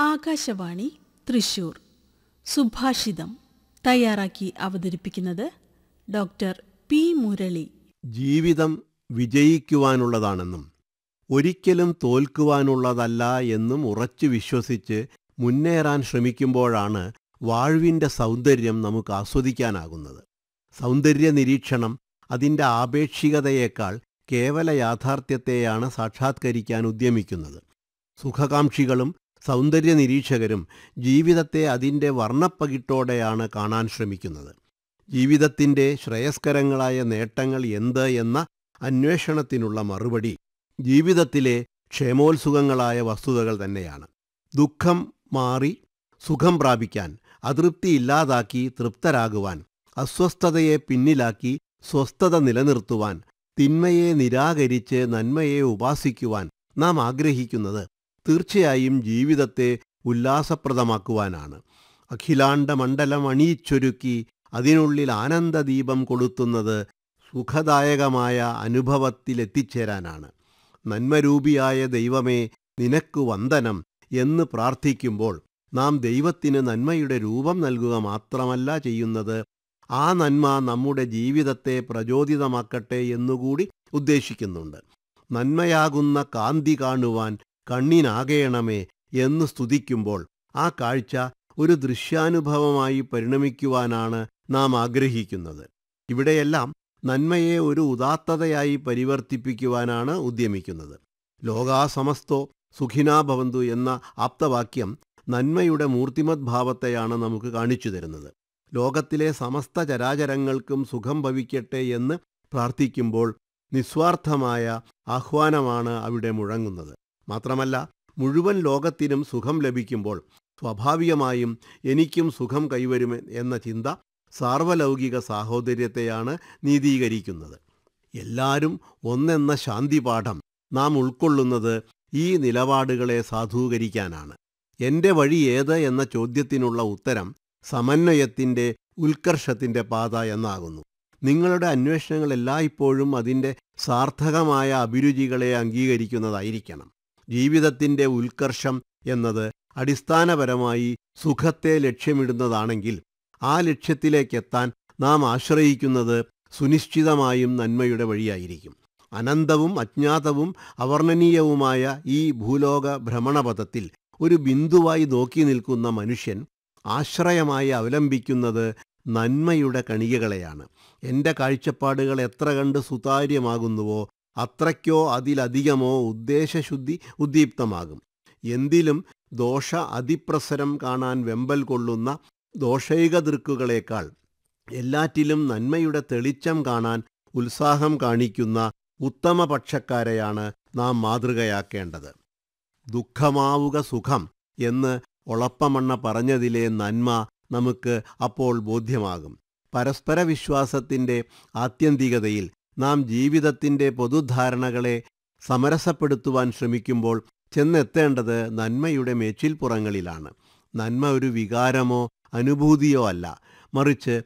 ആകാശവാണി തൃശൂർ സുഭാഷിതം തയ്യാറാക്കി അവതരിപ്പിക്കുന്നത് ഡോക്ടർ പി മുരളി ജീവിതം വിജയിക്കുവാനുള്ളതാണെന്നും ഒരിക്കലും തോൽക്കുവാനുള്ളതല്ല എന്നും ഉറച്ചു വിശ്വസിച്ച് മുന്നേറാൻ ശ്രമിക്കുമ്പോഴാണ് വാഴ്വിൻ്റെ സൗന്ദര്യം നമുക്ക് ആസ്വദിക്കാനാകുന്നത് സൗന്ദര്യ നിരീക്ഷണം അതിൻ്റെ ആപേക്ഷികതയേക്കാൾ കേവല യാഥാർത്ഥ്യത്തെയാണ് സാക്ഷാത്കരിക്കാൻ ഉദ്യമിക്കുന്നത് സുഖകാംക്ഷികളും സൗന്ദര്യ നിരീക്ഷകരും ജീവിതത്തെ അതിൻ്റെ വർണ്ണപ്പകിട്ടോടെയാണ് കാണാൻ ശ്രമിക്കുന്നത് ജീവിതത്തിൻ്റെ ശ്രേയസ്കരങ്ങളായ നേട്ടങ്ങൾ എന്ത് എന്ന അന്വേഷണത്തിനുള്ള മറുപടി ജീവിതത്തിലെ ക്ഷേമോത്സുകങ്ങളായ വസ്തുതകൾ തന്നെയാണ് ദുഃഖം മാറി സുഖം പ്രാപിക്കാൻ അതൃപ്തി ഇല്ലാതാക്കി തൃപ്തരാകുവാൻ അസ്വസ്ഥതയെ പിന്നിലാക്കി സ്വസ്ഥത നിലനിർത്തുവാൻ തിന്മയെ നിരാകരിച്ച് നന്മയെ ഉപാസിക്കുവാൻ നാം ആഗ്രഹിക്കുന്നത് തീർച്ചയായും ജീവിതത്തെ ഉല്ലാസപ്രദമാക്കുവാനാണ് അഖിലാണ്ട മണ്ഡലം അണിയിച്ചൊരുക്കി അതിനുള്ളിൽ ആനന്ദദീപം കൊളുത്തുന്നത് സുഖദായകമായ അനുഭവത്തിലെത്തിച്ചേരാനാണ് നന്മരൂപിയായ ദൈവമേ നിനക്കു വന്ദനം എന്ന് പ്രാർത്ഥിക്കുമ്പോൾ നാം ദൈവത്തിന് നന്മയുടെ രൂപം നൽകുക മാത്രമല്ല ചെയ്യുന്നത് ആ നന്മ നമ്മുടെ ജീവിതത്തെ പ്രചോദിതമാക്കട്ടെ എന്നുകൂടി ഉദ്ദേശിക്കുന്നുണ്ട് നന്മയാകുന്ന കാന്തി കാണുവാൻ കണ്ണിനാകേണമേ എന്ന് സ്തുതിക്കുമ്പോൾ ആ കാഴ്ച ഒരു ദൃശ്യാനുഭവമായി പരിണമിക്കുവാനാണ് നാം ആഗ്രഹിക്കുന്നത് ഇവിടെയെല്ലാം നന്മയെ ഒരു ഉദാത്തതയായി പരിവർത്തിപ്പിക്കുവാനാണ് ഉദ്യമിക്കുന്നത് ലോകാസമസ്തോ സുഖിനാ ഭവന്തു എന്ന ആപ്തവാക്യം നന്മയുടെ മൂർത്തിമത് ഭാവത്തെയാണ് നമുക്ക് കാണിച്ചു തരുന്നത് ലോകത്തിലെ സമസ്ത ചരാചരങ്ങൾക്കും സുഖം ഭവിക്കട്ടെ എന്ന് പ്രാർത്ഥിക്കുമ്പോൾ നിസ്വാർത്ഥമായ ആഹ്വാനമാണ് അവിടെ മുഴങ്ങുന്നത് മാത്രമല്ല മുഴുവൻ ലോകത്തിനും സുഖം ലഭിക്കുമ്പോൾ സ്വാഭാവികമായും എനിക്കും സുഖം കൈവരും എന്ന ചിന്ത സാർവലൗകിക സാഹോദര്യത്തെയാണ് നീതീകരിക്കുന്നത് എല്ലാവരും ഒന്നെന്ന ശാന്തിപാഠം നാം ഉൾക്കൊള്ളുന്നത് ഈ നിലപാടുകളെ സാധൂകരിക്കാനാണ് എന്റെ വഴി ഏത് എന്ന ചോദ്യത്തിനുള്ള ഉത്തരം സമന്വയത്തിൻ്റെ ഉത്കർഷത്തിൻ്റെ പാത എന്നാകുന്നു നിങ്ങളുടെ അന്വേഷണങ്ങൾ എല്ലായ്പ്പോഴും അതിൻ്റെ സാർത്ഥകമായ അഭിരുചികളെ അംഗീകരിക്കുന്നതായിരിക്കണം ജീവിതത്തിൻ്റെ ഉത്കർഷം എന്നത് അടിസ്ഥാനപരമായി സുഖത്തെ ലക്ഷ്യമിടുന്നതാണെങ്കിൽ ആ ലക്ഷ്യത്തിലേക്കെത്താൻ നാം ആശ്രയിക്കുന്നത് സുനിശ്ചിതമായും നന്മയുടെ വഴിയായിരിക്കും അനന്തവും അജ്ഞാതവും അവർണ്ണനീയവുമായ ഈ ഭൂലോക ഭ്രമണപഥത്തിൽ ഒരു ബിന്ദുവായി നോക്കി നിൽക്കുന്ന മനുഷ്യൻ ആശ്രയമായി അവലംബിക്കുന്നത് നന്മയുടെ കണികകളെയാണ് എൻ്റെ കാഴ്ചപ്പാടുകൾ എത്ര കണ്ട് സുതാര്യമാകുന്നുവോ അത്രയ്ക്കോ അതിലധികമോ ഉദ്ദേശശുദ്ധി ഉദ്ദീപ്തമാകും എന്തിലും ദോഷ അതിപ്രസരം കാണാൻ വെമ്പൽ കൊള്ളുന്ന ദോഷൈക ദൃക്കുകളേക്കാൾ എല്ലാറ്റിലും നന്മയുടെ തെളിച്ചം കാണാൻ ഉത്സാഹം കാണിക്കുന്ന ഉത്തമപക്ഷക്കാരെയാണ് നാം മാതൃകയാക്കേണ്ടത് ദുഃഖമാവുക സുഖം എന്ന് ഒളപ്പമണ്ണ പറഞ്ഞതിലെ നന്മ നമുക്ക് അപ്പോൾ ബോധ്യമാകും പരസ്പര വിശ്വാസത്തിൻ്റെ ആത്യന്തികതയിൽ നാം ജീവിതത്തിൻ്റെ പൊതുധാരണകളെ സമരസപ്പെടുത്തുവാൻ ശ്രമിക്കുമ്പോൾ ചെന്നെത്തേണ്ടത് നന്മയുടെ മേച്ചിൽപ്പുറങ്ങളിലാണ് നന്മ ഒരു വികാരമോ അനുഭൂതിയോ അല്ല മറിച്ച്